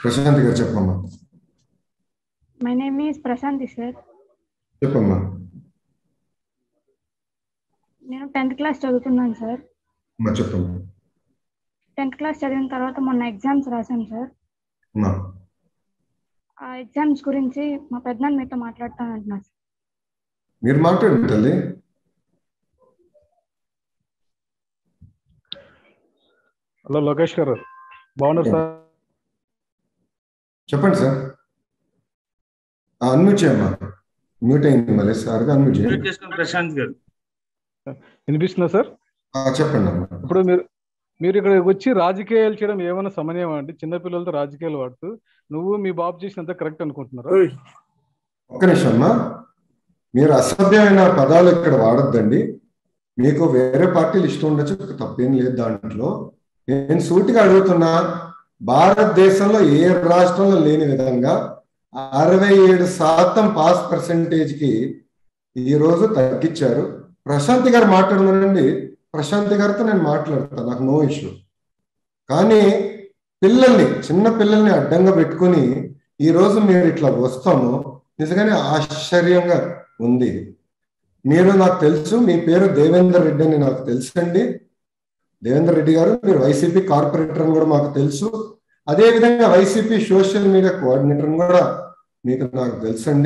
ప్రశాంత్ గారు చెప్పమ్మా my name is Prashanthi sir చెప్పమ్మా నేను టెన్త్ క్లాస్ చదువుతున్నాను సార్ అమ్మా చెప్పమ్మా టెన్త్ క్లాస్ చదివిన తర్వాత మొన్న ఎగ్జామ్స్ రాశాను సార్ అమ్మా ఆ ఎగ్జామ్స్ గురించి మా పెద్దనాన్న మీతో మాట్లాడతానంటున్నారు సార్ మీరు మాట్లాడండి తల్లి హలో లోకేష్ గారు బాగున్నారు సార్ చెప్పండి సార్ అన్మ్యూట్ చేయమ్మా మ్యూట్ అయింది మళ్ళీ సార్ అన్మ్యూట్ మ్యూట్ చేయండి చేసుకోండి ప్రశాంత్ గారు వినిపిస్తుందా సార్ ఆ, చెప్పండి అమ్మా ఇప్పుడు మీరు మీరు ఇక్కడ వచ్చి రాజకీయాలు చేయడం ఏమైనా సమన్వయం అండి చిన్నపిల్లలతో రాజకీయాలు వాడుతూ నువ్వు మీ బాబు చేసినంత కరెక్ట్ అనుకుంటున్నారా ఒక్క నిమిషం అమ్మా మీరు అసభ్యమైన పదాలు ఇక్కడ వాడొద్దండి మీకు వేరే పార్టీలు ఇష్టం ఉండొచ్చు తప్పేం లేదు దాంట్లో నేను సూటిగా అడుగుతున్నా భారతదేశంలో ఏ రాష్ట్రంలో లేని విధంగా అరవై ఏడు శాతం పాస్ పర్సంటేజ్ కి ఈ రోజు తగ్గించారు ప్రశాంతి గారు మాట్లాడమనండి ప్రశాంతి గారితో నేను మాట్లాడతాను నాకు నో ఇష్యూ కానీ పిల్లల్ని చిన్న పిల్లల్ని అడ్డంగా పెట్టుకొని ఈ రోజు మీరు ఇట్లా వస్తాము నిజంగానే ఆశ్చర్యంగా ఉంది మీరు నాకు తెలుసు మీ పేరు దేవేందర్ రెడ్డి అని నాకు తెలుసండి దేవేందర్ రెడ్డి గారు మీరు వైసీపీ కార్పొరేటర్ అని కూడా మాకు తెలుసు అదే విధంగా వైసీపీ సోషల్ మీడియా కోఆర్డినేటర్ అని కూడా మీకు నాకు తెలుసండి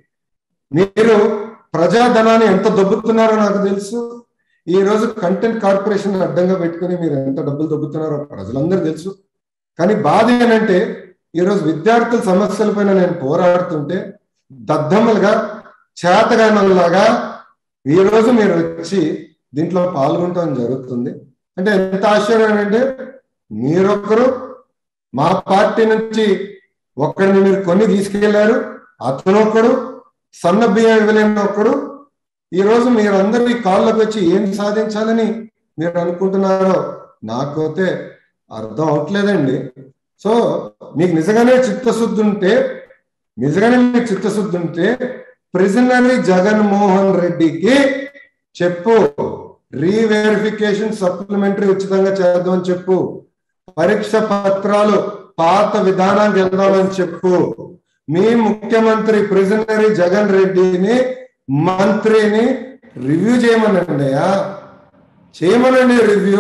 మీరు ప్రజాధనాన్ని ఎంత దొబ్బుతున్నారో నాకు తెలుసు ఈ రోజు కంటెంట్ కార్పొరేషన్ అడ్డంగా పెట్టుకుని మీరు ఎంత డబ్బులు దొబ్బుతున్నారో ప్రజలందరూ తెలుసు కానీ బాధ ఏంటంటే ఈరోజు విద్యార్థుల సమస్యలపైన నేను పోరాడుతుంటే దద్దమ్మలుగా చేతగానలాగా ఈ రోజు మీరు వచ్చి దీంట్లో పాల్గొనడం జరుగుతుంది అంటే ఎంత ఆశ్చర్యం అంటే మీరొక్కరు మా పార్టీ నుంచి ఒక్కడిని మీరు కొన్ని తీసుకెళ్లారు అతను ఒక్కడు సన్న బియ్యం ఇవ్వలేని ఒక్కడు ఈ రోజు మీరందరూ ఈ కాళ్ళకు వచ్చి ఏం సాధించాలని మీరు అనుకుంటున్నారో నాకైతే అర్థం అవట్లేదండి సో మీకు నిజంగానే చిత్తశుద్ధి ఉంటే నిజంగానే మీకు చిత్తశుద్ధి ఉంటే ప్రిజనరీ జగన్మోహన్ రెడ్డికి చెప్పు రీవెరిఫికేషన్ సప్లిమెంటరీ ఉచితంగా చేద్దామని చెప్పు పరీక్ష పత్రాలు పాత విధానానికి వెళ్దామని చెప్పు మీ ముఖ్యమంత్రి ప్రిజనరీ జగన్ రెడ్డిని మంత్రిని రివ్యూ చేయమనండి చేయమనండి రివ్యూ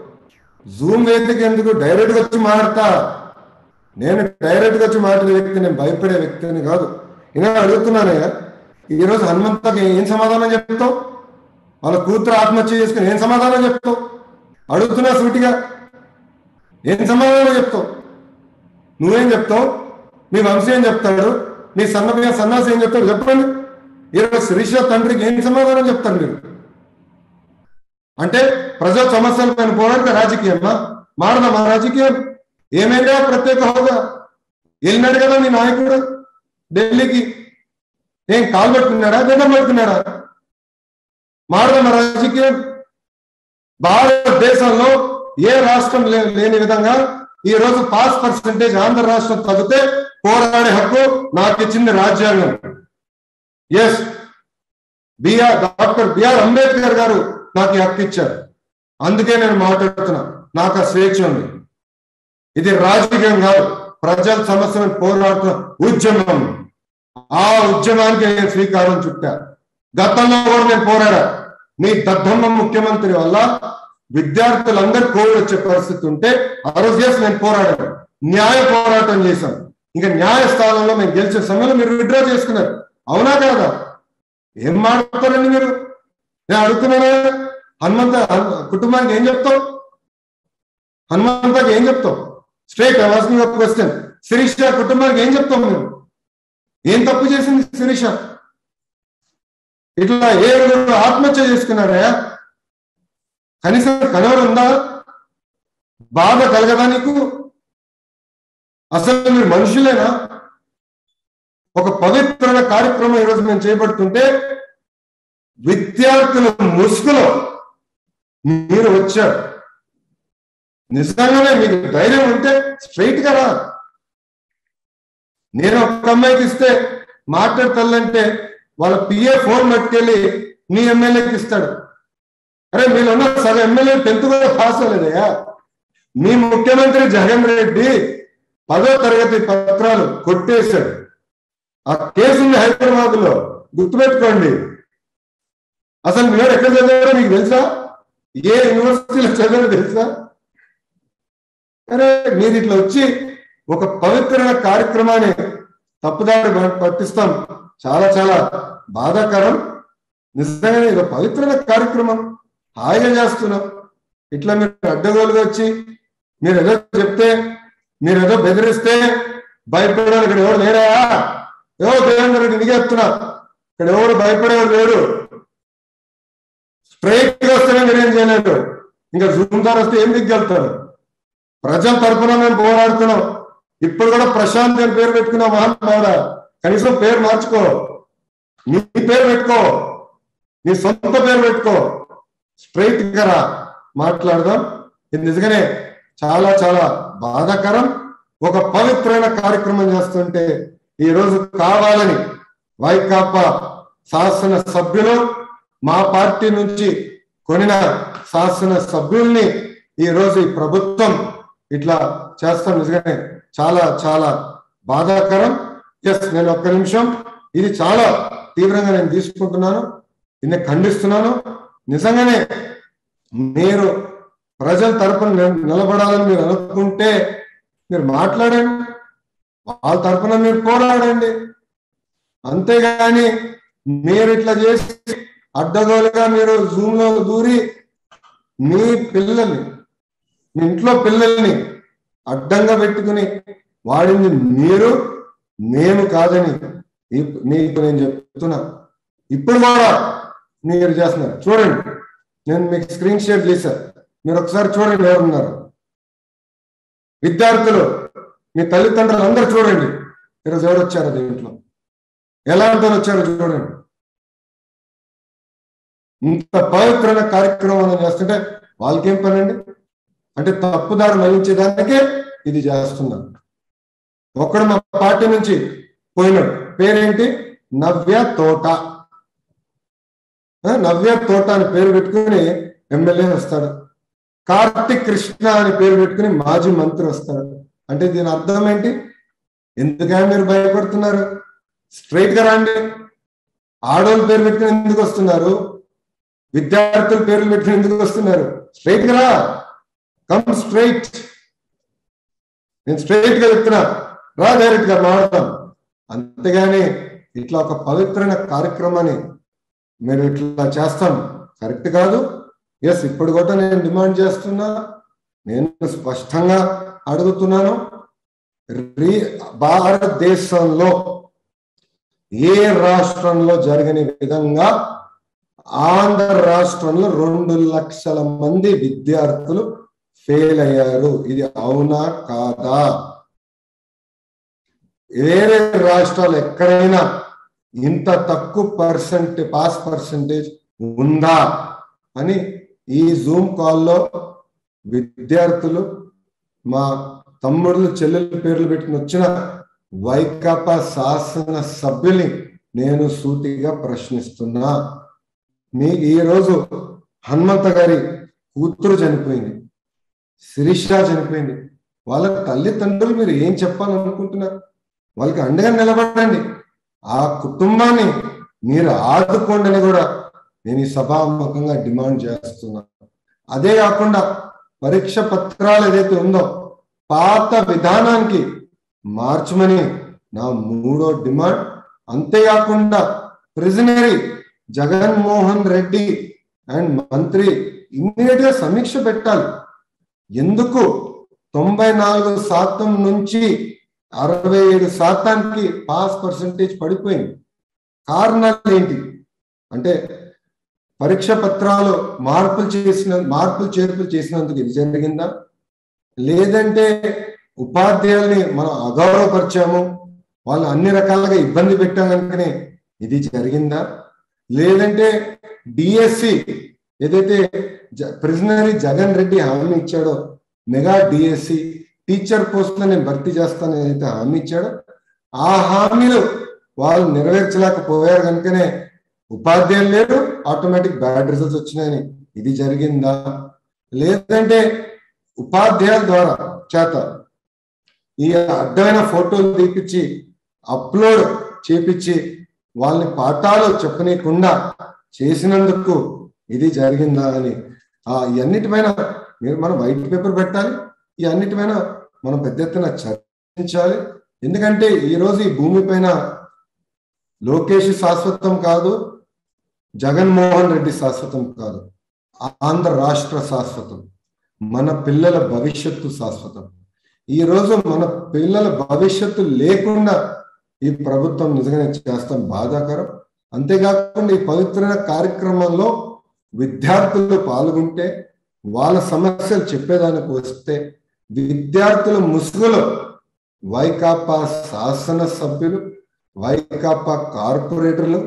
జూమ్ వేదిక ఎందుకు డైరెక్ట్ గా వచ్చి మాట్లాడతా నేను డైరెక్ట్ గా వచ్చి మాట్లాడే వ్యక్తి నేను భయపడే వ్యక్తిని కాదు ఇలా అడుగుతున్నానయ్యా ఈరోజు హనుమంతకి ఏం సమాధానం చెప్తావు వాళ్ళ కూతురు ఆత్మహత్య చేసుకుని ఏం సమాధానం చెప్తావు అడుగుతున్నా సూటిగా ఏం సమాధానం చెప్తావు నువ్వేం చెప్తావు మీ వంశీ ఏం చెప్తాడు నీ సన్న సన్నాసి ఏం చెప్తాడు చెప్పండి ఈరోజు శిరీష తండ్రికి ఏం సమాధానం చెప్తారు మీరు అంటే ప్రజా సమస్యల పైన పోరాడితే రాజకీయమా మారదామా రాజకీయం ఏమైందా ప్రత్యేక హోదా వెళ్ళినాడు కదా మీ నాయకుడు ఢిల్లీకి ఏం కాలు పట్టుకున్నాడా దండం పట్టుకున్నాడా మారదామా రాజకీయం భారతదేశంలో ఏ రాష్ట్రం లే- లేని విధంగా ఈ రోజు పాస్ పర్సంటేజ్ ఆంధ్ర రాష్ట్రం తగ్గితే పోరాడే హక్కు నాకు ఇచ్చింది రాజ్యాంగం yes BR doctor BR Ambedkar garu నాకు ఈ హక్కు ఇచ్చారు అందుకే నేను మాట్లాడుతున్నా నాకు ఆ స్వేచ్ఛ ఉంది ఇది రాజకీయం కాదు ప్రజల సమస్యలను పోరాడుతున్న ఉద్యమం ఆ ఉద్యమానికి నేను శ్రీకారం చుట్టా గతంలో కూడా నేను పోరాడా మీ దద్దమ్మ ముఖ్యమంత్రి వల్ల విద్యార్థులందరూ కోవిడ్ వచ్చే పరిస్థితి ఉంటే ఆ రోజు చేసి నేను పోరాడాను న్యాయ పోరాటం చేశాను ఇంకా న్యాయస్థానంలో మేము గెలిచిన సమయంలో మీరు విడ్డ్రా చేసుకున్నారు అవునా కాదా ఏం మాట్లాడతారండి మీరు నేను అడుగుతున్నానా హనుమంత హను- కుటుంబానికి ఏం చెప్తావు హనుమంతకి ఏం చెప్తావు స్ట్రేట్ వాసింగ్ ఒక క్వశ్చన్ శిరీష కుటుంబానికి ఏం చెప్తాం మీరు ఏం తప్పు చేసింది శిరీష ఇట్లా ఏడుగురు ఆత్మహత్య చేసుకున్నారా కనీసం కనవరు ఉందా బాధ కలగదా నీకు అసలు మీరు మనుషులేనా ఒక పవిత్రమైన కార్యక్రమం ఈరోజు మేము చేపడుతుంటే విద్యార్థుల ముసుగులో మీరు వచ్చారు నిజంగానే మీకు ధైర్యం ఉంటే స్ట్రైట్ గా రా నేను ఒక అమ్మాయికి ఇస్తే మాట్లాడతానంటే వాళ్ళ పిఏ ఫోన్ పట్టుకెళ్ళి మీ ఎమ్మెల్యేకి ఇస్తాడు అరే మీరు ఉన్న సగం ఎమ్మెల్యే టెన్త్ కూడా పాస్ అవ్వలేదయా మీ ముఖ్యమంత్రి జగన్ రెడ్డి పదో తరగతి పత్రాలు కొట్టేశాడు ఆ కేసు ఉంది హైదరాబాద్ లో గుర్తుపెట్టుకోండి అసలు మీరు ఎక్కడ చదివారో మీకు తెలుసా ఏ యూనివర్సిటీలో చదివారో తెలుసా అరే మీరు ఇట్లా వచ్చి ఒక పవిత్రమైన కార్యక్రమాన్ని తప్పుదారి పట్టిస్తాం చాలా చాలా బాధాకరం నిజంగానే ఇది ఒక పవిత్రమైన కార్యక్రమం హాయిగా చేస్తున్నాం ఇట్లా మీరు అడ్డగోలుగా వచ్చి మీరు ఏదో చెప్తే మీరు ఏదో బెదిరిస్తే భయపడాలి ఇక్కడ ఎవరు లేరా ఎవరు దేవేంద్ర రెడ్డి నీకే చెప్తున్నా ఇక్కడ ఎవరు భయపడేవారు లేరు స్ట్రైట్ గా వస్తేనే మీరేం చేయలేరు ఇంకా జూమ్ ద్వారా వస్తే ఏం దిగ్గలుగుతారు ప్రజల తరపున మేము పోరాడుతున్నాం ఇప్పుడు కూడా ప్రశాంత్ అని పేరు పెట్టుకున్నాం మహానుభావుడ కనీసం పేరు మార్చుకో నీ పేరు పెట్టుకో నీ సొంత పేరు పెట్టుకో స్ట్రైట్ గా రా మాట్లాడదాం ఇది నిజంగానే చాలా చాలా బాధాకరం ఒక పవిత్రమైన కార్యక్రమం చేస్తుంటే ఈ రోజు కావాలని వైకాపా శాసన సభ్యులు మా పార్టీ నుంచి కొనిన శాసన సభ్యుల్ని ఈ రోజు ఈ ప్రభుత్వం ఇట్లా చేస్తాం నిజంగానే చాలా చాలా బాధాకరం ఎస్ నేను ఒక్క నిమిషం ఇది చాలా తీవ్రంగా నేను తీసుకుంటున్నాను దీన్ని ఖండిస్తున్నాను నిజంగానే మీరు ప్రజల తరపున నిల- నిలబడాలని మీరు అనుకుంటే మీరు మాట్లాడండి వాళ్ళ తరపున మీరు పోరాడండి అంతేగాని మీరు ఇట్లా చేసి అడ్డగోలుగా మీరు జూమ్ లో దూరి మీ పిల్లల్ని మీ ఇంట్లో పిల్లల్ని అడ్డంగా పెట్టుకుని వాడింది మీరు మేము కాదని ఇప్- మీకు నేను చెప్తున్నా ఇప్పుడు కూడా మీరు చేస్తున్నారు చూడండి నేను మీకు స్క్రీన్ షేర్ చేశాను మీరు ఒకసారి చూడండి ఎవరున్నారు విద్యార్థులు మీ తల్లిదండ్రులు అందరూ చూడండి ఈరోజు ఎవరు వచ్చారు దీంట్లో ఎలాంటి వాళ్ళు వచ్చారో చూడండి ఇంత పవిత్రమైన కార్యక్రమం చేస్తుంటే వాళ్ళకేం పని అండి అంటే తప్పుదారి మళ్లించేదానికే ఇది చేస్తున్నారు ఒక్కడు మా పార్టీ నుంచి పోయినాడు పేరేంటి నవ్య తోట ఆ, నవ్య తోట అని పేరు పెట్టుకుని ఎమ్మెల్యే వస్తాడు కార్తిక్ కృష్ణ అని పేరు పెట్టుకుని మాజీ మంత్రి వస్తాడు అంటే దీని అర్థం ఏంటి ఎందుకని మీరు భయపడుతున్నారు స్ట్రైట్ గా రండి ఆడోళ్ళ పేరు పెట్టుకుని ఎందుకు వస్తున్నారు విద్యార్థుల పేర్లు పెట్టుకుని ఎందుకు వస్తున్నారు స్ట్రైట్ గా రా కమ్ స్ట్రైట్ నేను స్ట్రైట్ గా చెప్తున్నా రా డైరెక్ట్ గా మాడతాం అంతేగాని ఇట్లా ఒక పవిత్రమైన కార్యక్రమాన్ని మీరు ఇట్లా చేస్తాం కరెక్ట్ కాదు ఎస్ ఇప్పుడు కూడా నేను డిమాండ్ చేస్తున్నా నేను స్పష్టంగా అడుగుతున్నాను రీ భారతదేశంలో ఏ రాష్ట్రంలో జరిగిన విధంగా ఆంధ్ర రాష్ట్రంలో రెండు లక్షల మంది విద్యార్థులు ఫెయిల్ అయ్యారు ఇది అవునా కాదా వేరే రాష్ట్రాలు ఎక్కడైనా ఇంత తక్కువ పర్సెంట్ పాస్ పర్సెంటేజ్ ఉందా అని ఈ జూమ్ కాల్లో విద్యార్థులు మా తమ్ముళ్ళు చెల్లెల పేర్లు పెట్టుకుని వచ్చిన వైకాపా శాసన సభ్యుల్ని నేను సూటిగా ప్రశ్నిస్తున్నా మీ ఈ రోజు హనుమంత గారి కూతురు చనిపోయింది శిరీష చనిపోయింది వాళ్ళ తల్లిదండ్రులు మీరు ఏం చెప్పాలనుకుంటున్నారు వాళ్ళకి అండగా నిలబడండి ఆ కుటుంబాన్ని మీరు ఆదుకోండి అని కూడా నేను ఈ సభాముఖంగా డిమాండ్ చేస్తున్నా అదే కాకుండా పరీక్ష పత్రాలు ఏదైతే ఉందో పాత విధానానికి మార్చమని నా మూడో డిమాండ్ అంతేకాకుండా ప్రిజనరీ జగన్మోహన్ రెడ్డి అండ్ మంత్రి ఇమ్మీడియట్ గా సమీక్ష పెట్టాలి ఎందుకు తొంభై నాలుగు శాతం నుంచి అరవై ఏడు శాతానికి పాస్ పర్సంటేజ్ పడిపోయింది కారణాలు ఏంటి అంటే పరీక్ష పత్రాలు మార్పులు చేసిన మార్పులు చేర్పులు చేసినందుకు ఇది జరిగిందా లేదంటే ఉపాధ్యాయుల్ని మనం అగౌరవపరిచాము వాళ్ళు అన్ని రకాలుగా ఇబ్బంది పెట్టాం కనుకనే ఇది జరిగిందా లేదంటే డిఎస్సి ఏదైతే ప్రిజనరీ జగన్ రెడ్డి హామీ ఇచ్చాడో మెగా డిఎస్సి టీచర్ పోస్టులను నేను భర్తీ చేస్తానని ఏదైతే హామీ ఇచ్చాడో ఆ హామీలు వాళ్ళు నెరవేర్చలేకపోయారు కనుకనే ఉపాధ్యాయులు లేరు ఆటోమేటిక్ బ్యాడ్ రిజల్ట్స్ వచ్చినాయని ఇది జరిగిందా లేదంటే ఉపాధ్యాయుల ద్వారా చేత ఈ అడ్డమైన ఫోటోలు తీపిచ్చి అప్లోడ్ చేపించి వాళ్ళని పాఠాలు చెప్పనీయకుండా చేసినందుకు ఇది జరిగిందా అని ఆ ఇవన్నిటిపైన మీరు మనం వైట్ పేపర్ పెట్టాలి ఈ అన్నిటిపైన మనం పెద్ద ఎత్తున చర్చించాలి ఎందుకంటే ఈ రోజు ఈ భూమి పైన లోకేష్ శాశ్వతం కాదు జగన్మోహన్ రెడ్డి శాశ్వతం కాదు ఆంధ్ర రాష్ట్ర శాశ్వతం మన పిల్లల భవిష్యత్తు శాశ్వతం ఈ రోజు మన పిల్లల భవిష్యత్తు లేకుండా ఈ ప్రభుత్వం నిజంగానే చేస్తాం బాధాకరం అంతేకాకుండా ఈ పవిత్రమైన కార్యక్రమంలో విద్యార్థులు పాల్గొంటే వాళ్ళ సమస్యలు చెప్పేదానికి వస్తే విద్యార్థుల ముసుగులో వైకాపా శాసన సభ్యులు వైకాపా కార్పొరేటర్లు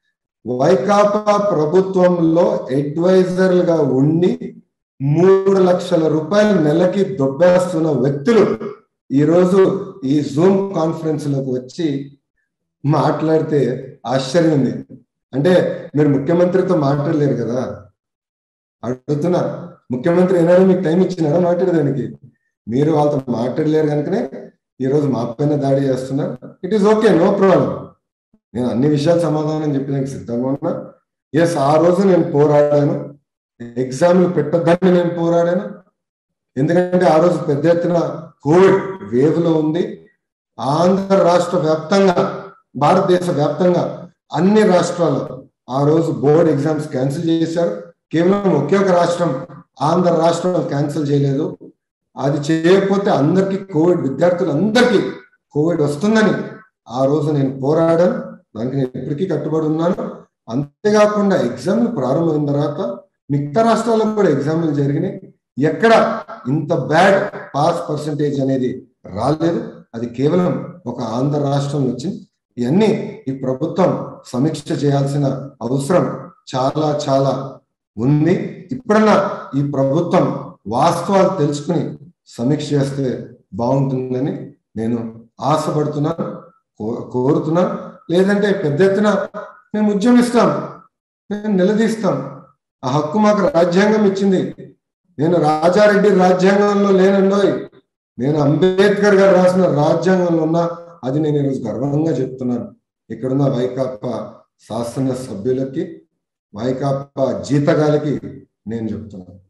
వైకాపా ప్రభుత్వంలో అడ్వైజర్లుగా ఉండి మూడు లక్షల రూపాయలు నెలకి దొబ్బేస్తున్న వ్యక్తులు ఈరోజు ఈ జూమ్ కాన్ఫరెన్స్ లోకి వచ్చి మాట్లాడితే ఆశ్చర్యం ఉంది అంటే మీరు ముఖ్యమంత్రితో మాట్లాడలేరు కదా అడుగుతున్నా ముఖ్యమంత్రి ఏనాడు మీకు టైం ఇచ్చినారా మాట్లాడేదానికి మీరు వాళ్ళతో మాట్లాడలేరు కనుకనే ఈరోజు మా పైన దాడి చేస్తున్నారు it is okay no problem నేను అన్ని విషయాలు సమాధానం చెప్పడానికి సిద్ధంగా ఉన్నా ఎస్ ఆ రోజు నేను పోరాడాను ఎగ్జామ్లు పెట్టద్దని నేను పోరాడాను ఎందుకంటే ఆ రోజు పెద్ద ఎత్తున కోవిడ్ వేవ్ లో ఉంది ఆంధ్ర రాష్ట్ర వ్యాప్తంగా భారతదేశ వ్యాప్తంగా అన్ని రాష్ట్రాల్లో ఆ రోజు బోర్డ్ ఎగ్జామ్స్ క్యాన్సిల్ చేశారు కేవలం ఒకే ఒక రాష్ట్రం ఆంధ్ర రాష్ట్రం క్యాన్సిల్ చేయలేదు అది చేయకపోతే అందరికీ కోవిడ్ విద్యార్థులందరికీ కోవిడ్ వస్తుందని ఆ రోజు నేను పోరాడాను దానికి నేను ఇప్పటికీ కట్టుబడి ఉన్నాను అంతేకాకుండా ఎగ్జామ్లు ప్రారంభమైన తర్వాత మిగతా రాష్ట్రాల్లో కూడా ఎగ్జామ్లు జరిగినాయి ఎక్కడ ఇంత బ్యాడ్ పాస్ పర్సంటేజ్ అనేది రాలేదు అది కేవలం ఒక ఆంధ్ర రాష్ట్రంలో వచ్చింది ఇవన్నీ ఈ ప్రభుత్వం సమీక్ష చేయాల్సిన అవసరం చాలా చాలా ఉంది ఇప్పుడన్నా ఈ ప్రభుత్వం వాస్తవాలు తెలుసుకుని సమీక్ష చేస్తే బాగుంటుందని నేను ఆశపడుతున్నాను కోరుతున్నాను లేదంటే పెద్ద ఎత్తున మేము ఉద్యమిస్తాం మేము నిలదీస్తాం ఆ హక్కు మాకు రాజ్యాంగం ఇచ్చింది నేను రాజారెడ్డి రాజ్యాంగంలో లేనండోయ్ నేను అంబేద్కర్ గారు రాసిన రాజ్యాంగంలో ఉన్నా అది నేను ఈరోజు గర్వంగా చెప్తున్నాను ఇక్కడున్న వైకాపా శాసన సభ్యులకి వైకాపా జీతగాలకి నేను చెప్తున్నాను